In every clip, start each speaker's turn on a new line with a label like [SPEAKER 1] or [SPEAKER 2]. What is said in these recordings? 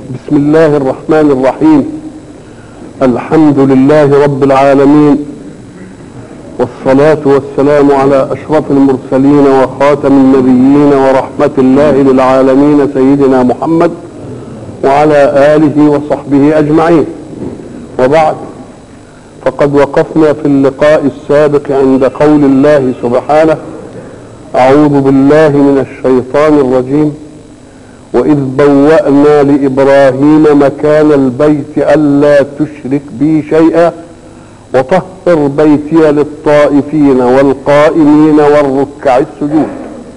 [SPEAKER 1] بسم الله الرحمن الرحيم الحمد لله رب العالمين والصلاة والسلام على أشرف المرسلين وخاتم النبيين ورحمة الله للعالمين سيدنا محمد وعلى آله وصحبه أجمعين وبعد فقد وقفنا في اللقاء السابق عند قول الله سبحانه أعوذ بالله من الشيطان الرجيم وإذ بوأنا لإبراهيم مكان البيت ألا تشرك بي شيئا وطهر بيتي للطائفين والقائمين والركع السجود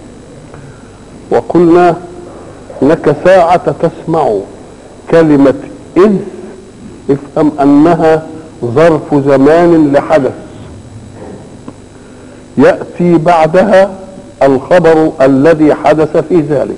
[SPEAKER 1] وقلنا لك ساعة تسمع كلمة إذ افهم أنها ظرف زمان لحدث يأتي بعدها الخبر الذي حدث في ذلك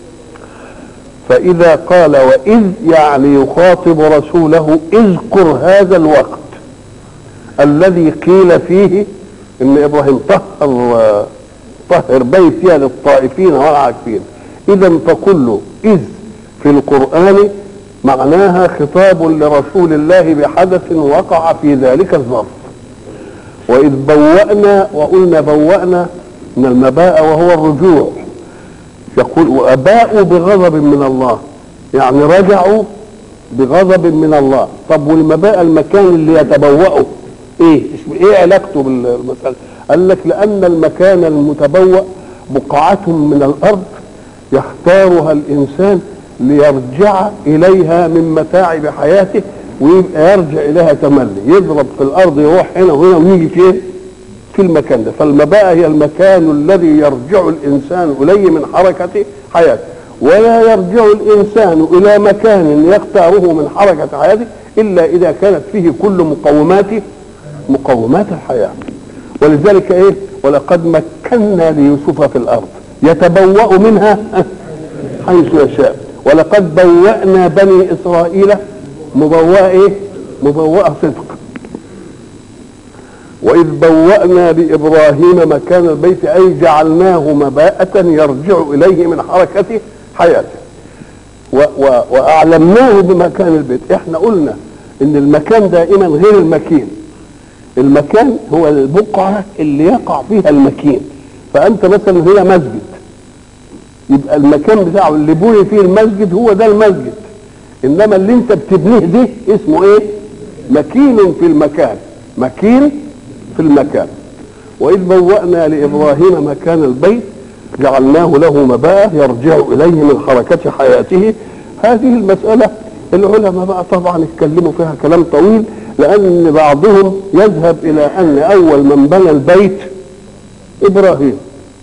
[SPEAKER 1] فإذا قال وإذ يعني يخاطب رسوله اذكر هذا الوقت الذي قيل فيه ان ابراهيم طهر طهر بيتي للطائفين والعاكفين اذا فكل اذ في القران معناها خطاب لرسول الله بحدث وقع في ذلك الظرف واذ بوأنا وقلنا بوأنا من المباء وهو الرجوع يقول واباءوا بغضب من الله يعني رجعوا بغضب من الله طب والمباء المكان اللي يتبوأه ايه ايه علاقته بالمساله قال لك لان المكان المتبوأ بقعة من الارض يختارها الانسان ليرجع اليها من متاعب حياته ويبقى يرجع اليها تملي يضرب في الارض يروح هنا وهنا ويجي فين في المكان ده فالمباء هي المكان الذي يرجع الانسان اليه من حركه حياته ولا يرجع الانسان الى مكان يختاره من حركه حياته الا اذا كانت فيه كل مقومات مقومات الحياه ولذلك ايه ولقد مكنا ليوسف في الارض يتبوأ منها حيث يشاء ولقد بوأنا بني اسرائيل مبوأ ايه مبوأ صدق وإذ بوأنا لإبراهيم مكان البيت أي جعلناه مباءة يرجع إليه من حركة حياته و و وأعلمناه بمكان البيت إحنا قلنا إن المكان دائما غير المكين المكان هو البقعة اللي يقع فيها المكين فأنت مثلا هنا مسجد يبقى المكان بتاعه اللي بني فيه المسجد هو ده المسجد إنما اللي أنت بتبنيه ده اسمه إيه؟ مكين في المكان مكين في المكان وإذ بوأنا لإبراهيم مكان البيت جعلناه له مباء يرجع إليه من حركة حياته هذه المسألة العلماء بقى طبعا اتكلموا فيها كلام طويل لأن بعضهم يذهب إلى أن أول من بنى البيت إبراهيم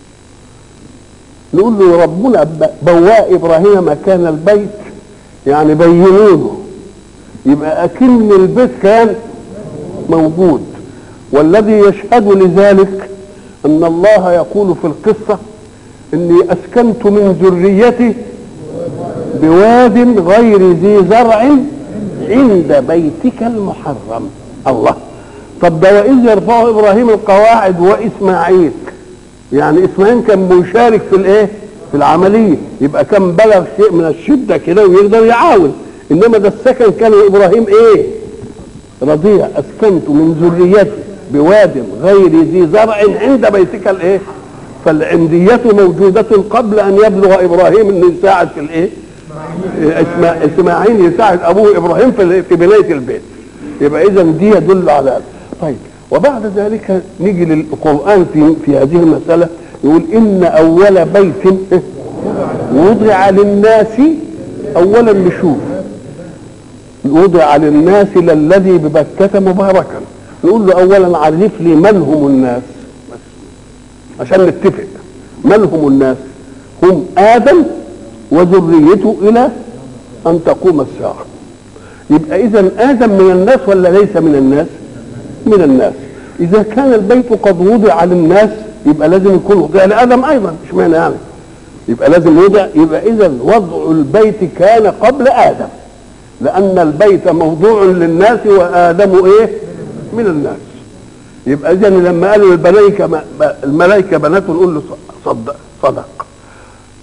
[SPEAKER 1] نقول له ربنا بواء إبراهيم مكان البيت يعني بينونه يبقى أكن البيت كان موجود والذي يشهد لذلك ان الله يقول في القصه اني اسكنت من ذريتي بواد غير ذي زرع عند بيتك المحرم الله طب ده واذ يرفع ابراهيم القواعد واسماعيل يعني اسماعيل كان مشارك في الايه في العمليه يبقى كان بلغ شيء من الشده كده ويقدر يعاون انما ده السكن كان ابراهيم ايه رضيع اسكنت من ذريتي بواد غير ذي زرع عند بيتك الايه فالعندية موجودة قبل أن يبلغ إبراهيم أنه يساعد في الإيه؟ إسماعيل يساعد أبوه إبراهيم في في بناية البيت يبقى إذا دي يدل على هذا طيب وبعد ذلك نيجي للقرآن في في هذه المسألة يقول إن أول بيت وضع للناس أولا نشوف وضع للناس للذي ببكة مباركا نقول له اولا عرف لي من هم الناس بس عشان نتفق من هم الناس هم ادم وذريته الى ان تقوم الساعه يبقى اذا ادم من الناس ولا ليس من الناس من الناس اذا كان البيت قد وضع للناس يبقى لازم يكون وضع لادم ايضا مش معنى يعني يبقى لازم يوضع يبقى اذا وضع البيت كان قبل ادم لان البيت موضوع للناس وادم ايه من الناس يبقى اذا لما قالوا الملائكه الملائكه بنات نقول له صدق صدق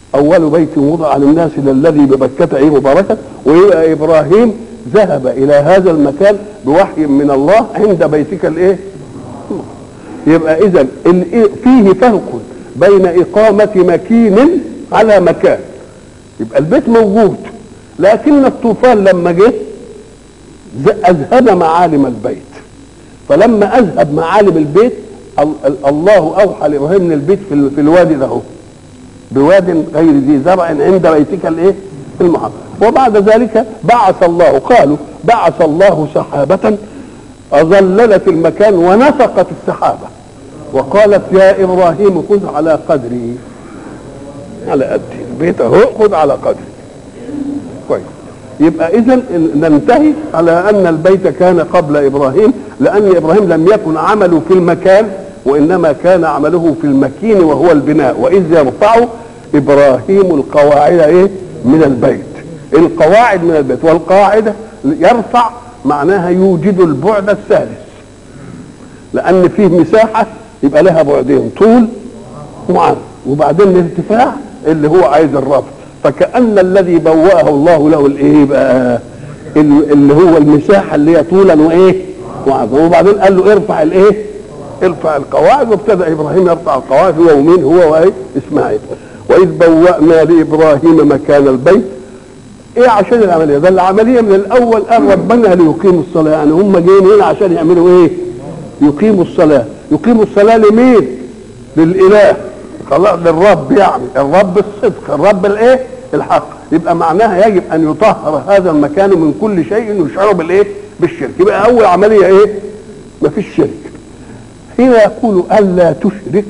[SPEAKER 1] اول بيت وضع للناس للذي ببكة ايه مباركة ويبقى ابراهيم ذهب الى هذا المكان بوحي من الله عند بيتك الايه يبقى اذا فيه فرق بين اقامة مكين على مكان يبقى البيت موجود لكن الطوفان لما جه اذهب معالم البيت فلما اذهب معالم البيت الله اوحى لابراهيم ان البيت في في الوادي ده هو بواد غير ذي زرع عند بيتك الايه المحرم وبعد ذلك بعث الله قالوا بعث الله سحابة أظللت المكان ونفقت السحابة وقالت يا إبراهيم خذ على قدري على قدي البيت اهو خذ على قدري كويس يبقى اذا ننتهي على ان البيت كان قبل ابراهيم لان ابراهيم لم يكن عمله في المكان وانما كان عمله في المكين وهو البناء واذ يرفع ابراهيم القواعد ايه من البيت القواعد من البيت والقاعده يرفع معناها يوجد البعد الثالث لان فيه مساحه يبقى لها بعدين طول وعرض وبعدين الارتفاع اللي هو عايز الرفع فكأن الذي بوأه الله له الايه بقى اللي هو المساحه اللي هي طولا وايه وعرضا وبعدين قال له ارفع الايه ارفع القواعد وابتدا ابراهيم يرفع القواعد هو ومين هو وايه اسماعيل واذ بوأنا لابراهيم مكان البيت ايه عشان العمليه ده العمليه من الاول قال ربنا ليقيموا الصلاه يعني هم جايين هنا عشان يعملوا ايه يقيموا الصلاه يقيموا الصلاه لمين للاله خلاص للرب يعني الرب الصدق الرب الايه الحق يبقى معناها يجب ان يطهر هذا المكان من كل شيء يشعر بالايه بالشرك يبقى اول عمليه ايه ما فيش شرك هنا يقول الا تشرك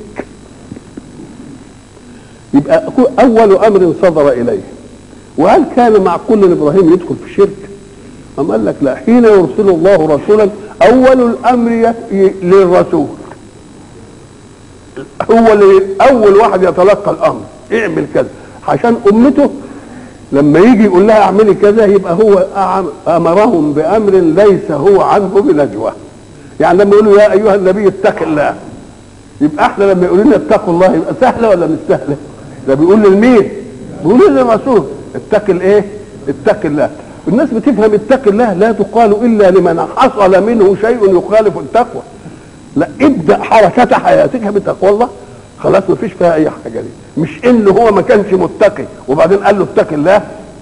[SPEAKER 1] يبقى اول امر صدر اليه وهل كان معقول ان ابراهيم يدخل في الشرك أم قال لك لا حين يرسل الله رسولا اول الامر للرسول هو اللي اول واحد يتلقى الامر اعمل كذا عشان امته لما يجي يقول لها اعملي كذا يبقى هو امرهم بامر ليس هو عنه بنجوى يعني لما يقولوا يا ايها النبي اتق الله يبقى احنا لما يقولوا لنا اتقوا الله يبقى سهله ولا مش سهله ده بيقول للمين بيقول للرسول اتق الايه اتق الله الناس بتفهم اتق الله لا تقال الا لمن حصل منه شيء يخالف التقوى لا ابدا حركه حياتك بتقوى الله خلاص ما فيش فيها اي حاجه دي مش ان هو ما كانش متقي وبعدين قال له اتق الله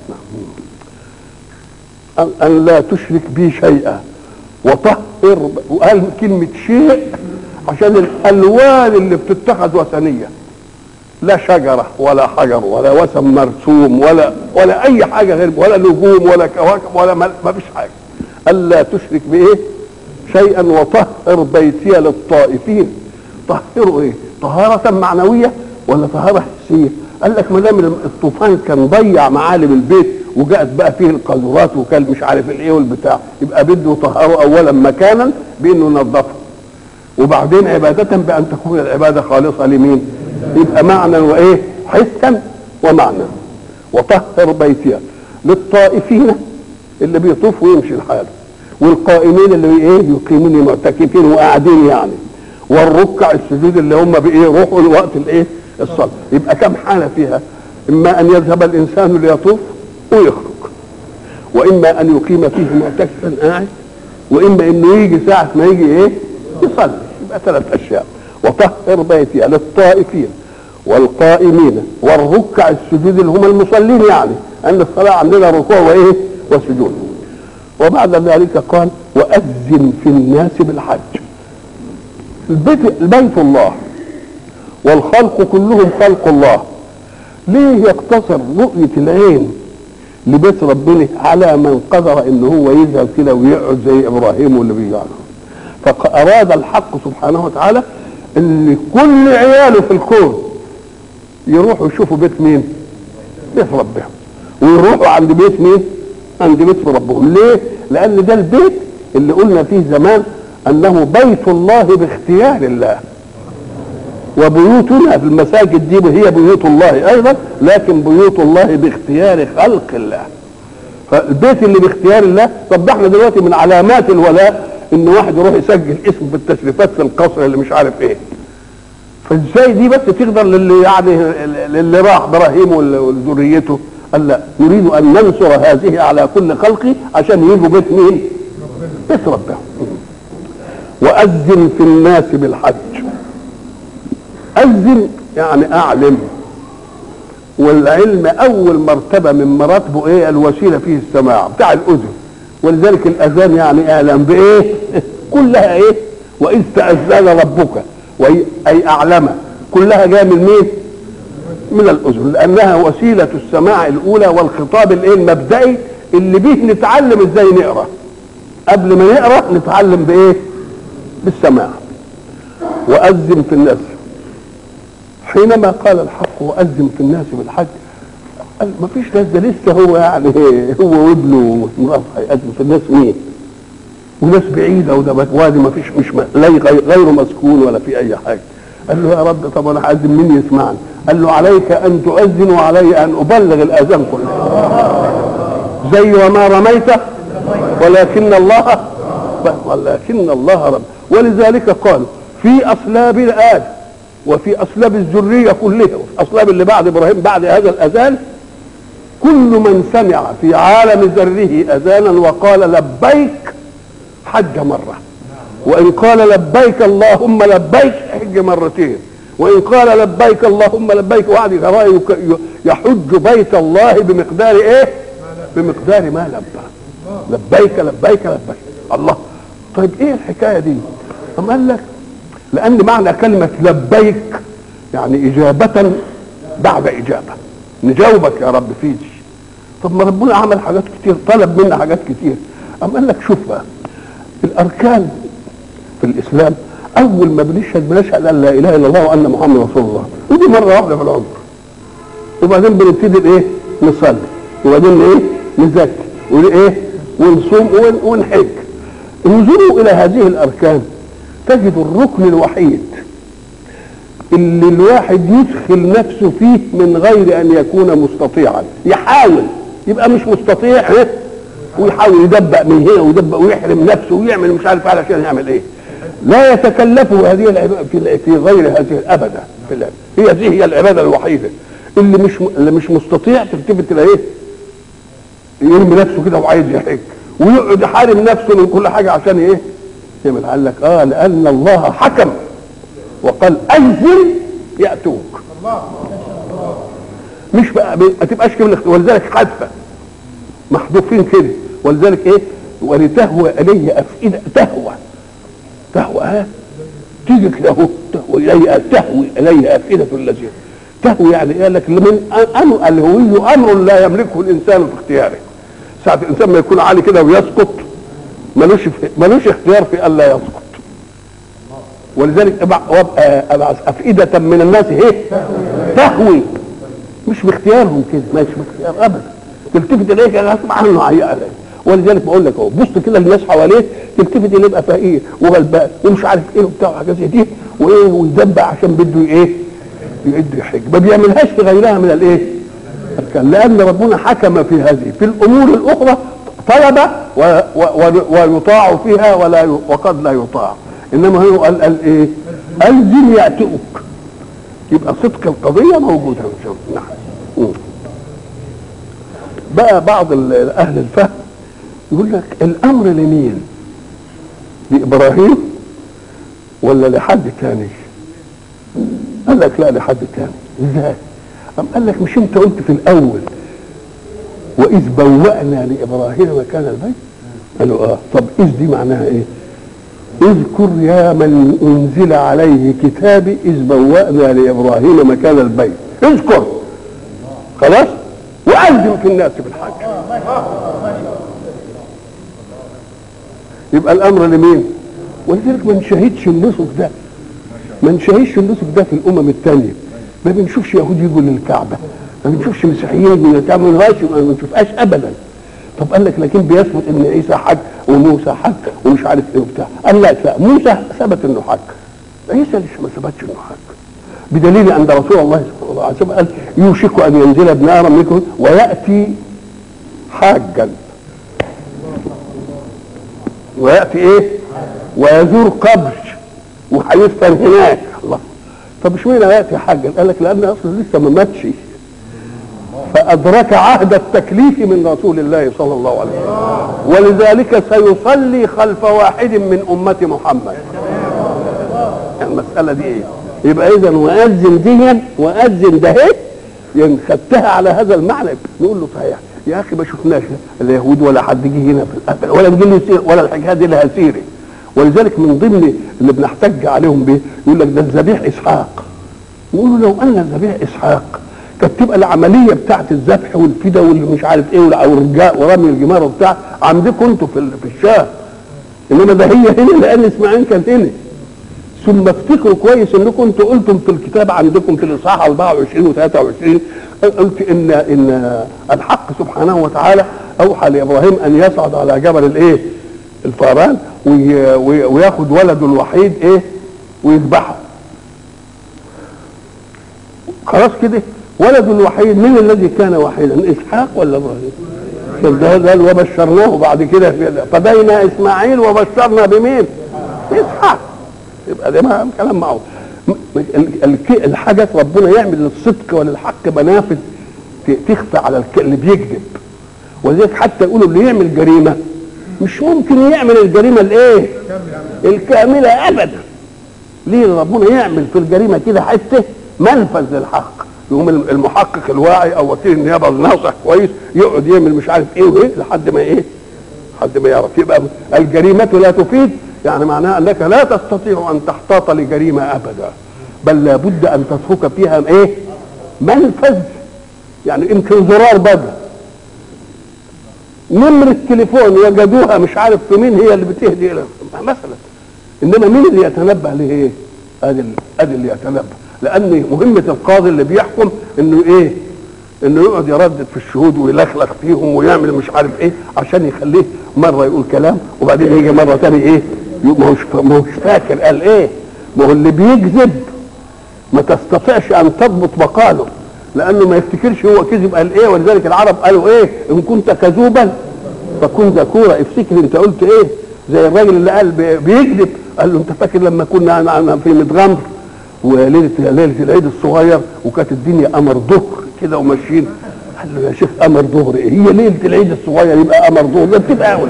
[SPEAKER 1] ان لا تشرك بي شيئا وطهر وقال كلمه شيء عشان الالوان اللي بتتخذ وثنيه لا شجره ولا حجر ولا وثن مرسوم ولا ولا اي حاجه غير ولا نجوم ولا كواكب ولا ما فيش حاجه الا تشرك بايه شيئا وطهر بيتي للطائفين طهروا ايه طهارة معنوية ولا طهارة حسية قال لك ما دام الطوفان كان ضيع معالم البيت وجاءت بقى فيه القاذورات وكان مش عارف الايه والبتاع يبقى بده طهره اولا مكانا بانه ينظفه وبعدين عبادة بان تكون العبادة خالصة لمين يبقى معنى وايه حسا ومعنى وطهر بيتي للطائفين اللي بيطوف ويمشي لحاله والقائمين اللي ايه يقيمون معتكفين وقاعدين يعني والركع السجود اللي هم بايه يروحوا لوقت الايه الصلاه يبقى كم حاله فيها اما ان يذهب الانسان ليطوف ويخرج واما ان يقيم فيه معتكفا قاعد واما انه يجي ساعه ما يجي ايه يصلي يبقى ثلاث اشياء وطهر بيتي للطائفين والقائمين والركع السجود اللي هم المصلين يعني ان الصلاه عندنا ركوع وايه وسجود وبعد ذلك قال وأذن في الناس بالحج البيت البيت الله والخلق كلهم خلق الله ليه يقتصر رؤية العين لبيت ربنا على من قدر ان هو يذهب كده ويقعد زي ابراهيم واللي بيقعد فاراد الحق سبحانه وتعالى ان كل عياله في الكون يروحوا يشوفوا بيت مين؟ بيت ربهم ويروحوا عند بيت مين؟ عند بيت ربهم ليه لان ده البيت اللي قلنا فيه زمان انه بيت الله باختيار الله وبيوتنا في المساجد دي هي بيوت الله ايضا لكن بيوت الله باختيار خلق الله فالبيت اللي باختيار الله طب ده احنا دلوقتي من علامات الولاء ان واحد يروح يسجل اسمه في التشريفات في القصر اللي مش عارف ايه فازاي دي بس تقدر للي يعني للي راح ابراهيم وذريته قال لا نريد ان ننصر هذه على كل خلقي عشان يجوا بيت مين؟ بيت ربهم وأذن في الناس بالحج أذن يعني أعلم والعلم أول مرتبة من مراتبه إيه الوسيلة فيه السماع بتاع الأذن ولذلك الأذان يعني إعلام بإيه كلها إيه وإذ تأذن ربك أي أعلم كلها جاية من مين من الأذن لأنها وسيلة السماع الأولى والخطاب الإيه المبدئي اللي به نتعلم إزاي نقرأ قبل ما نقرأ نتعلم بإيه بالسماع وأذن في الناس حينما قال الحق وأذن في الناس بالحج قال ما فيش ناس ده لسه هو يعني هو وابنه ومراته هيأذن في الناس مين؟ وناس بعيده وده وادي ما فيش مش غير مسكون ولا في اي حاجه قال له يا رب طب انا هاذن مين يسمعني؟ قال له عليك ان تؤذن وعلي ان ابلغ الاذان كله زي وما رميت ولكن الله ولكن الله رب ولذلك قالوا في اصلاب الآل وفي اصلاب الذريه كلها وفي اصلاب اللي بعد ابراهيم بعد هذا الاذان كل من سمع في عالم ذره اذانا وقال لبيك حج مره وان قال لبيك اللهم لبيك حج مرتين وان قال لبيك اللهم لبيك وعد يحج بيت الله بمقدار ايه بمقدار ما لبى لبيك لبيك لبيك الله طيب ايه الحكايه دي أم قال لك لان معنى كلمه لبيك يعني اجابه بعد اجابه نجاوبك يا رب في دي طب ما ربنا عمل حاجات كتير طلب منا حاجات كتير أم قال لك شوف بقى الاركان في الاسلام اول ما بنشهد بنشهد ان لا اله الا الله وان محمد رسول الله ودي مره واحده في العمر وبعدين بنبتدي بايه نصلي وبعدين ايه نزكي وايه ونصوم ونحج انظروا الى هذه الاركان تجد الركن الوحيد اللي الواحد يدخل نفسه فيه من غير ان يكون مستطيعا يحاول يبقى مش مستطيع ايه ويحاول يدبق من هنا ويدبق ويحرم نفسه ويعمل مش عارف علشان يعمل ايه لا يتكلف هذه العبادة في في غير هذه ابدا في العبادة. هي هذه هي العباده الوحيده اللي مش اللي مش مستطيع تلتفت الى ايه يرمي نفسه كده وعايز يحج ويقعد يحارم نفسه من كل حاجه عشان ايه يعمل قال لك اه لان الله حكم وقال انزل ياتوك مش بقى ما تبقاش كده ولذلك حادثه محذوفين كده ولذلك ايه ولتهوى الي افئده تهوى تهوى ها تيجي كده اهو تهوى الي تهوي الي افئده الذين تهوي يعني ايه لك من امر الهوي امر لا يملكه الانسان في اختياره ساعه الانسان ما يكون عالي كده ويسقط ملوش ملوش اختيار في الا يسقط ولذلك ابعث افئده من الناس ايه تهوي مش باختيارهم كده مش باختيار ابدا تلتفت اليك غصب عنه هيئ عليك ولذلك بقول لك اهو بص كده للناس حواليك تلتفت اللي يبقى فقير وغلبان ومش عارف ايه وبتاع وحاجات زي دي وايه ويدبع عشان بده ايه يعد يحج ما بيعملهاش في غيرها من الايه الاركان لان ربنا حكم في هذه في الامور الاخرى طلب و و و ويطاع فيها ولا ي... وقد لا يطاع انما هو قال قال ايه الزم ياتوك يبقى صدق القضيه موجوده نعم بقى بعض اهل الفهم يقول لك الامر لمين لابراهيم ولا لحد ثاني قال لك لا لحد ثاني ازاي أم قال لك مش انت قلت في الاول واذ بوأنا لابراهيم مكان البيت قالوا اه طب اذ دي معناها ايه اذكر يا من انزل عليه كتابي اذ بوأنا لابراهيم مكان البيت اذكر خلاص وأذن في الناس بالحج يبقى الامر لمين ولذلك ما نشاهدش النسك ده ما نشاهدش النسك ده في الامم الثانيه ما بنشوفش يهود يجوا للكعبه ما بنشوفش مسيحيين يجوا للكعبه ما ما بنشوفهاش ابدا طب قال لك لكن بيثبت ان عيسى حج وموسى حج ومش عارف ايه وبتاع قال لك لا موسى ثبت انه حج عيسى لسه ما ثبتش انه حج بدليل ان رسول الله صلى الله عليه وسلم قال يوشك ان ينزل ابن ادم منكم وياتي حاجا وياتي ايه ويزور قبر وهيدفن هناك الله طب اشمعنى ياتي حاجا قال لك لان اصلا لسه ما ماتش فادرك عهد التكليف من رسول الله صلى الله عليه وسلم ولذلك سيصلي خلف واحد من امه محمد المساله دي ايه يبقى اذا واذن دي واذن ده يعني خدتها على هذا المعنى نقول له صحيح يا اخي ما شفناش اليهود ولا حد جه هنا في الأبد ولا تجي لي سير ولا الحكايه دي لها سيره ولذلك من ضمن اللي بنحتج عليهم به يقول لك ده الذبيح اسحاق يقول له لو ان الذبيح اسحاق كانت تبقى العمليه بتاعت الذبح والفدا واللي مش عارف ايه والرجاء ورمي الجمار وبتاع عندكم انتوا في في الشام انما ده هي هنا لان اسماعيل كانت هنا ثم افتكروا كويس انكم انتوا قلتم في الكتاب عندكم في الاصحاح 24 و23 قلت ان ان الحق سبحانه وتعالى اوحى لابراهيم ان يصعد على جبل الايه؟ الفاران وي- وي- وياخد ولده الوحيد ايه؟ ويذبحه. خلاص كده ولده الوحيد من الذي كان وحيدا؟ اسحاق ولا ابراهيم؟ طب ده قال وبشرناه بعد كده في- فدينا اسماعيل وبشرنا بمين؟ اسحاق يبقى ده ما كلام معه م- ال- ال- الحاجة ربنا يعمل للصدق وللحق منافذ ت- تخفى على الك- اللي بيكذب ولذلك حتى يقولوا اللي يعمل جريمة مش ممكن يعمل الجريمة الايه؟ الكاملة ابدا ليه ربنا يعمل في الجريمة كده حتة منفذ للحق يقوم الم- المحقق الواعي او وكيل النيابه الناصح كويس يقعد يعمل مش عارف ايه وايه لحد ما ايه لحد ما يعرف يبقى الجريمه لا تفيد يعني معناها انك لا تستطيع ان تحتاط لجريمه ابدا بل لابد ان تترك فيها ايه منفذ يعني يمكن زرار بدل نمرة تليفون وجدوها مش عارف في مين هي اللي بتهدي الى مثلا انما مين اللي يتنبه لايه؟ ادي ال- ادي اللي يتنبه لان مهمه القاضي اللي بيحكم انه ايه؟ انه يقعد يردد في الشهود ويلخلخ فيهم ويعمل مش عارف ايه عشان يخليه مره يقول كلام وبعدين يجي مره تاني ايه؟ يقول ما هوش ما هوش فاكر قال ايه؟ ما هو اللي بيكذب ما تستطيعش ان تضبط مقاله لانه ما يفتكرش هو كذب قال ايه ولذلك العرب قالوا ايه ان كنت كذوبا فكن ذكورا افتكر انت قلت ايه زي الراجل اللي قال بي- بيكذب قال له انت فاكر لما كنا أنا- أنا في متغمر وليله ليله العيد الصغير وكانت الدنيا قمر ظهر كده وماشيين قال له يا شيخ قمر ظهر ايه هي ليله العيد الصغير يبقى قمر ظهر ده بتبقى اول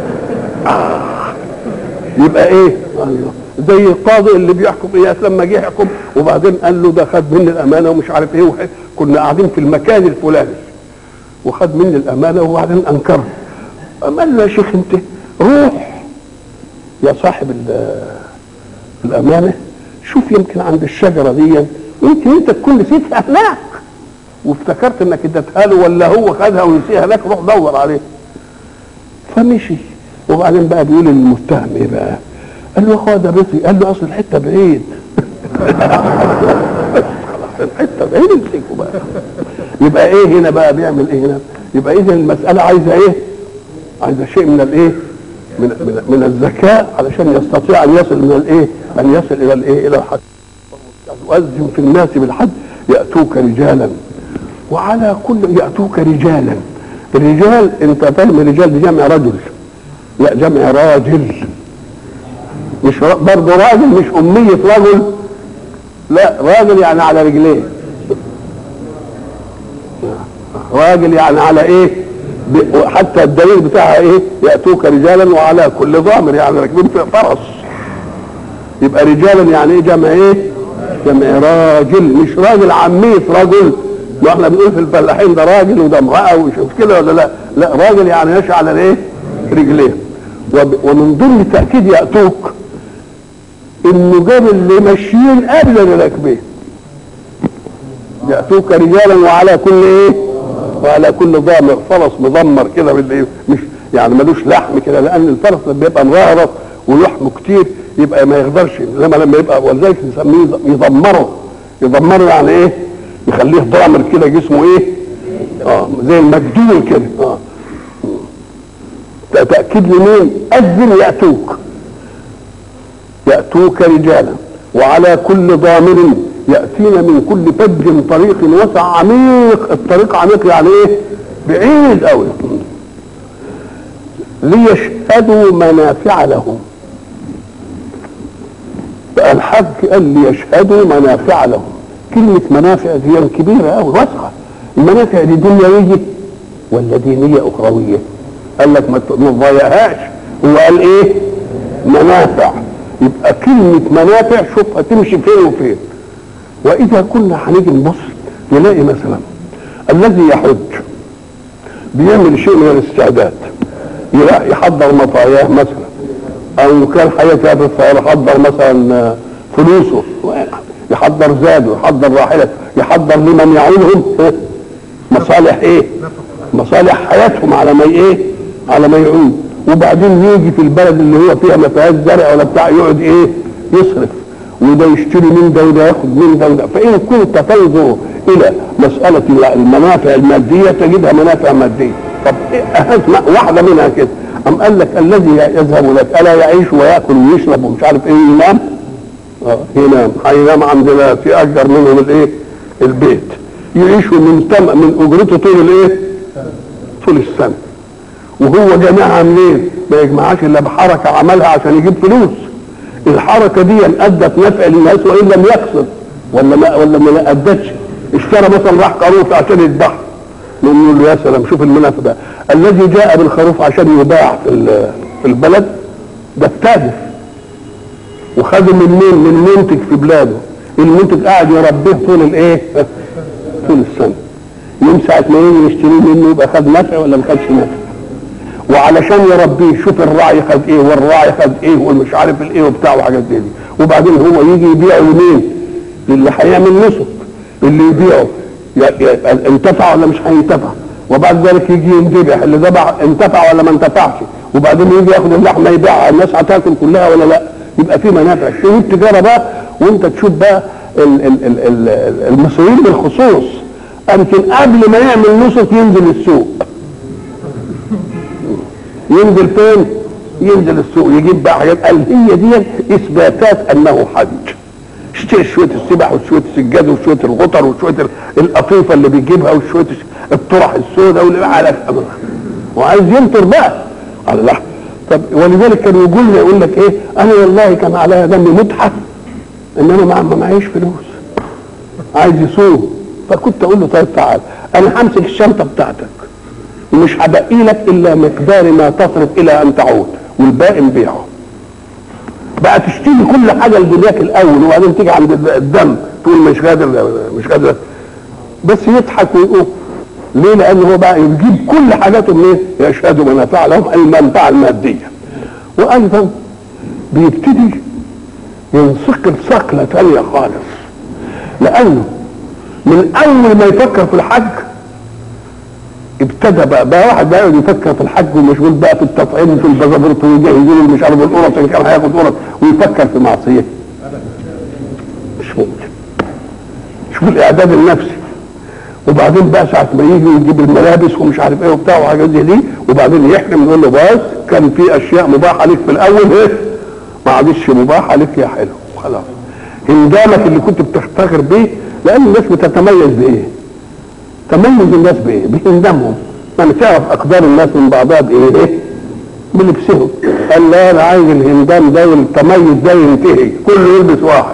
[SPEAKER 1] يبقى ايه الله زي القاضي اللي بيحكم اياس لما جه يحكم وبعدين قال له ده خد مني الامانه ومش عارف ايه وح- كنا قاعدين في المكان الفلاني وخد مني الامانه وبعدين انكرها قام قال له يا شيخ انت روح يا صاحب ال- الامانه شوف يمكن عند الشجره دي يمكن انت تكون نسيتها هناك وافتكرت انك اديتها له ولا هو خدها ونسيها هناك روح دور عليه فمشي وبعدين بقى بيقول للمتهم ايه بقى؟ قال له يا اخويا ده بيتي قال له اصل الحته بعيد خلاص الحته بعيد امسكه بقى يبقى ايه هنا بقى بيعمل ايه هنا؟ يبقى اذا المساله عايزه ايه؟ عايزه شيء من الايه؟ من من من الذكاء علشان يستطيع ان يصل من الايه؟ ان يصل الى الايه؟ الى الحد وأذن في الناس بالحج يأتوك رجالا وعلى كل يأتوك رجالا الرجال انت فاهم الرجال دي جمع رجل لا جمع راجل مش ر- برضه راجل مش أمية رجل لا راجل يعني على رجليه راجل يعني على ايه ب- حتى الدليل بتاعها ايه يأتوك رجالا وعلى كل ضامر يعني راكبين في فرس يبقى رجالا يعني ايه جمع ايه جمع راجل مش راجل عمية رجل ما احنا بنقول في الفلاحين ده راجل وده امرأة وشوف كده ولا لا لا راجل يعني يشعل على ايه رجليه وب- ومن ضمن تأكيد يأتوك انه جاب اللي ماشيين قبل اللي راكبين يأتوك رجالا وعلى كل ايه وعلى كل ضامر فرس مضمر كده باللي مش يعني ملوش لحم كده لان الفرس لما بيبقى مرهرط ولحمه كتير يبقى ما يقدرش انما لما يبقى ولذلك نسميه يضمره يضمره يعني ايه يخليه ضامر كده جسمه ايه اه زي المجدول كده اه ت- تأكيد لمين أذن يأتوك يأتوك رجالا وعلى كل ضامر يأتين من كل فج طريق وسع عميق الطريق عميق يعني ايه بعيد قوي ليشهدوا منافع لهم الحج قال ليشهدوا منافع لهم كلمة منافع دي كبيرة أوي واسعة المنافع دي دنيوية ولا دينية أخروية قال لك ما ت- ما تضيعهاش هو قال إيه منافع يبقى كلمة منافع شوف هتمشي فين وفين وإذا كنا هنيجي نبص نلاقي مثلا الذي يحج بيعمل شيء من الاستعداد يلا- يحضر مطاياه مثلا او كان حياته في السيارة يحضر مثلا آه، فلوسه يحضر زاده يحضر راحلته يحضر لمن يعودهم آه، مصالح ايه مصالح حياتهم على ما ايه على ما يعود وبعدين يجي في البلد اللي هو فيها ما فيهاش زرع ولا بتاع يقعد ايه يصرف وده يشتري من ده وده ياخد من ده وده فإن كنت تنظر إلى مسألة المنافع المادية تجدها منافع مادية طب إيه أهم واحدة منها كده أم قال لك الذي يذهب لك ألا يعيش ويأكل ويشرب ومش عارف إيه ينام اه ينام هينام عند ناس يأجر منهم الإيه البيت يعيشوا من تم من أجرته طول الإيه طول السنة وهو جمعها منين؟ ما يجمعهاش الا بحركه عملها عشان يجيب فلوس. الحركه دي ادت نفع للناس وان لم يقصد ولا ما ولا ما ادتش. اشترى مثلا راح خروف عشان يذبحه. نقول له يا سلام شوف المنافع ده. الذي جاء بالخروف عشان يباع في ال- في البلد ده التاجر. وخده من مين؟ من منتج في بلاده. المنتج قاعد يربيه طول الايه؟ طول السنه. يوم ساعة ما يجي يشتري منه يبقى خد نفع ولا ما خدش نفع وعلشان يربيه شوف الراعي خد ايه والراعي خد ايه والمش عارف الايه وبتاع وحاجات زي دي وبعدين هو يجي يبيعه لمين؟ للي هيعمل نسك اللي يبيعه ي- ي- انتفع ولا مش هينتفع وبعد ذلك يجي ينذبح اللي ذبح انتفع ولا ما انتفعش وبعدين يجي ياخد اللحمه يبيعها الناس هتاكل كلها ولا لا يبقى في منافع شوف التجاره بقى وانت تشوف بقى ال- ال- ال- ال- المصريين بالخصوص يمكن قبل ما يعمل نسك ينزل السوق ينزل فين؟ ينزل السوق يجيب بقى حاجات قال هي دي اثباتات انه حج اشتري شويه السبح وشويه السجاد وشويه الغطر وشويه ال- القطيفه اللي بيجيبها وشويه الش- الطرح السوداء واللي على وعايز ينطر بقى على اللحم طب ولذلك كانوا يقول لي يقول لك ايه انا والله كان عليا دم متحف ان انا ما ما معيش فلوس عايز يصوم فكنت اقول له طيب تعال انا همسك الشنطه بتاعتك ومش هبقي لك الا مقدار ما تصرف الى ان تعود والباقي نبيعه بقى تشتري كل حاجه لدنياك الاول وبعدين تيجي عند الدم تقول مش قادر مش قادر بس يضحك ويقول ليه؟ لان هو بقى يجيب كل حاجاته منين؟ يشهد منافع لهم المنفعه الماديه. وايضا بيبتدي ينصقل صقله ثانيه خالص. لانه من اول ما يفكر في الحج ابتدى بقى بقى واحد بقى يقعد يفكر في الحج ومشغول بقى في التطعيم في البازابورت ويجهزوا له مش عارف القرص ان كان هياخد قرص ويفكر في معصيه مش ممكن شوف الاعداد النفسي وبعدين بقى ساعة ما يجي ويجيب الملابس ومش عارف ايه وبتاع وحاجات زي دي وبعدين يحرم يقول له بس كان في اشياء مباحة ليك في الاول ايه ما عادش مباحة ليك يا حلو خلاص هندامك اللي كنت بتفتخر بيه لان الناس بتتميز بايه؟ تميز الناس بايه؟ بهندامهم يعني تعرف اقدار الناس من بعضها بايه؟ ايه؟ بلبسهم قال لا انا عايز الهندام ده والتميز ده ينتهي كله يلبس واحد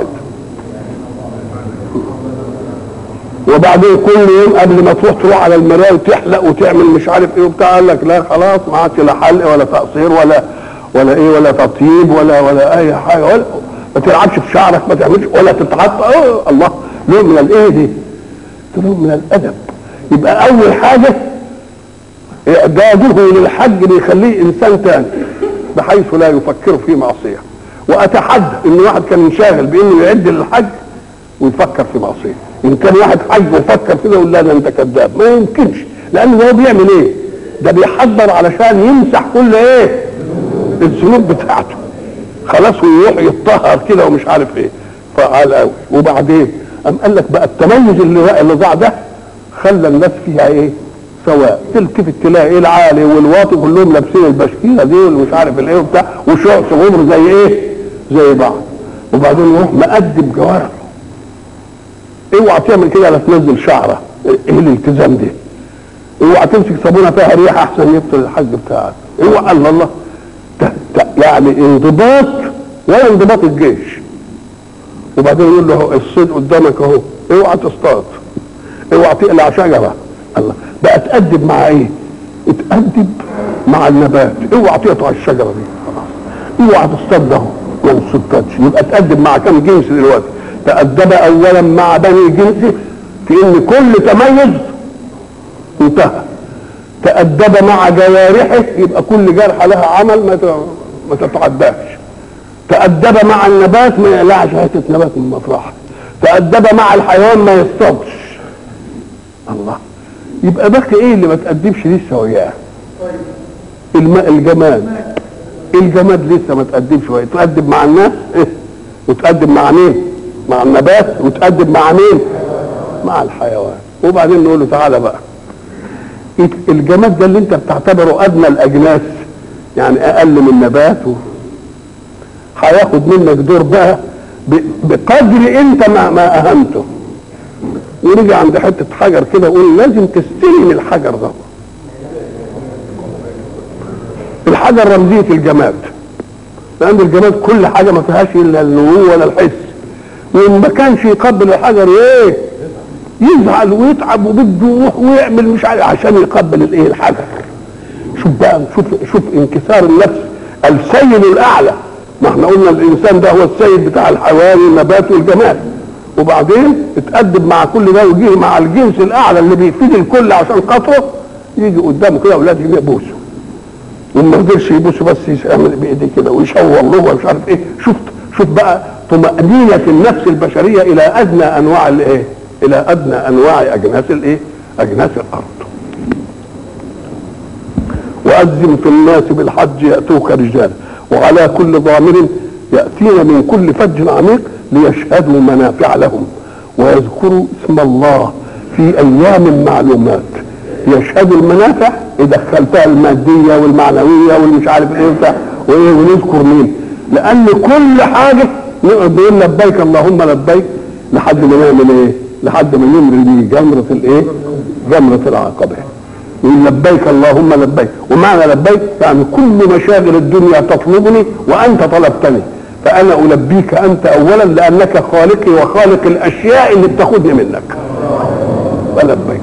[SPEAKER 1] وبعدين كل يوم قبل ما تروح تروح على المرايه وتحلق وتعمل مش عارف ايه وبتاع قال لك لا خلاص ما عادش لا حلق ولا تقصير ولا ولا ايه ولا تطيب ولا ولا اي حاجه ولا ما تلعبش في شعرك ما تعملش ولا تتعطى أوه الله لون من الايه دي؟ لون من الادب يبقى اول حاجه اعداده للحج بيخليه انسان تاني بحيث لا يفكر في معصيه واتحدى ان واحد كان منشغل بانه يعد للحج ويفكر في معصيه ان كان واحد حج وفكر كده يقول لا ده انت كذاب ما يمكنش لان هو بيعمل ايه ده بيحضر علشان يمسح كل ايه الذنوب بتاعته خلاص ويروح يتطهر كده ومش عارف ايه فقال قوي وبعدين قام قال لك بقى التميز اللي اللي ضاع ده خلى الناس فيها ايه سواء تلتفت تلاقي ايه العالي والواطي كلهم لابسين البشكيره دي والمش عارف الايه وبتاع وشعث غمر زي ايه زي بعض وبعدين يروح مقدم جوارحه اوعى تعمل كده لا تنزل شعره ايه الالتزام ده اوعى تمسك صابونه فيها ريحه احسن يبطل الحج بتاعك اوعى الله الله ت- ت- يعني انضباط ولا انضباط الجيش وبعدين يقول له الصيد قدامك اهو اوعى تصطاد اوعى تقلع شجره الله بقى تأدب مع ايه؟ اتأدب مع النبات اوعى تقطع الشجره دي خلاص اوعى تصطاد ده ما تصطادش يبقى تأدب مع كم جنس دلوقتي تأدب اولا مع بني جنسه في ان كل تميز انتهى تأدب مع جوارحه يبقى كل جرحة لها عمل ما ما تتعداش تأدب مع النبات ما يقلعش حتة نبات من مطرحها تأدب مع الحيوان ما يصطادش الله يبقى باقي ايه اللي ما تأدبش لسه وياه الماء الجماد الجماد لسه ما تأدبش وياه تأدب مع الناس إيه؟ وتأدب مع مين مع النبات وتأدب مع مين مع الحيوان وبعدين نقول له تعالى بقى الجماد ده اللي انت بتعتبره ادنى الاجناس يعني اقل من النبات و... هياخد منك دور بقى بقدر انت ما, ما اهمته ورجع عند حته حجر كده يقول لازم تستلم الحجر ده الحجر رمزيه الجماد لان الجماد كل حاجه ما فيهاش الا النمو ولا الحس وان ما كانش يقبل الحجر ايه يزعل ويتعب وبده يروح ويعمل مش عارف عشان يقبل الايه الحجر شوف بقى شوف شوف انكسار النفس السيد الاعلى ما احنا قلنا الانسان ده هو السيد بتاع الحيوان والنبات والجماد وبعدين اتأدب مع كل ده ويجي مع الجنس الاعلى اللي بيفيد الكل عشان خاطره يجي قدامه كده اولاد يجي يبوسه وما قدرش يبوسه بس يعمل بايديه كده ويشور له ومش عارف ايه شفت شوف بقى طمأنينة النفس البشرية إلى أدنى أنواع الإيه؟ إلى أدنى أنواع أجناس الإيه؟ أجناس الأرض. وأذن في الناس بالحج يأتوك رجالا وعلى كل ضامر يأتين من كل فج عميق ليشهدوا منافع لهم ويذكروا اسم الله في أيام معلومات يشهدوا المنافع إذا دخلتها المادية والمعنوية والمش عارف إيه وبتاع وإيه ونذكر مين لأن كل حاجة نقعد نقول لبيك اللهم لبيك لحد ما نعمل إيه؟ لحد ما نمري جمرة الإيه؟ جمرة العقبة يقول لبيك اللهم لبيك ومعنى لبيك يعني كل مشاغل الدنيا تطلبني وانت طلبتني فانا البيك انت اولا لانك خالقي وخالق الاشياء اللي بتاخدني منك فلبيك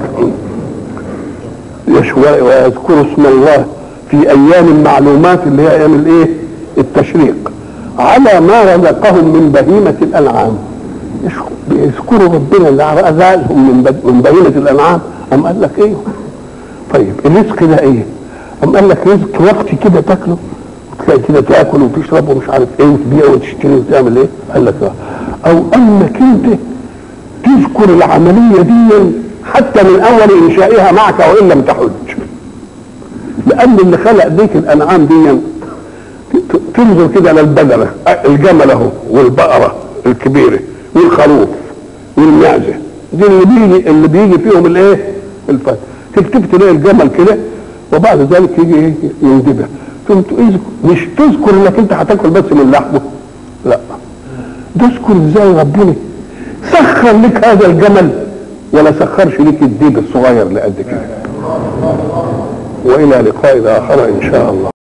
[SPEAKER 1] يشوى ويذكر اسم الله في ايام معلومات اللي هي ايام الايه التشريق على ما رزقهم من بهيمه الانعام يذكروا ربنا اللي رزقهم من من بهيمه الانعام ام قال لك ايه طيب الرزق ده ايه؟ أم قال لك رزق وقتي كده تاكله وتلاقي كده تاكل وتشرب ومش عارف ايه وتبيع وتشتري وتعمل ايه؟ قال لك اه او انك انت تذكر العمليه دي حتى من اول انشائها معك وان لم تحج لان اللي خلق ديك الانعام دي تنظر كده للبقره الجمل اهو والبقره الكبيره والخروف والمعزه دي اللي بيجي اللي بيجي فيهم الايه؟ الفتح تكتب تلاقي الجمل كده وبعد ذلك يجي ايه يندبها ثم مش تذكر انك انت هتاكل بس من لحمه لا تذكر ازاي ربنا سخر لك هذا الجمل ولا سخرش لك الديب الصغير اللي قد كده والى لقاء اخر ان شاء الله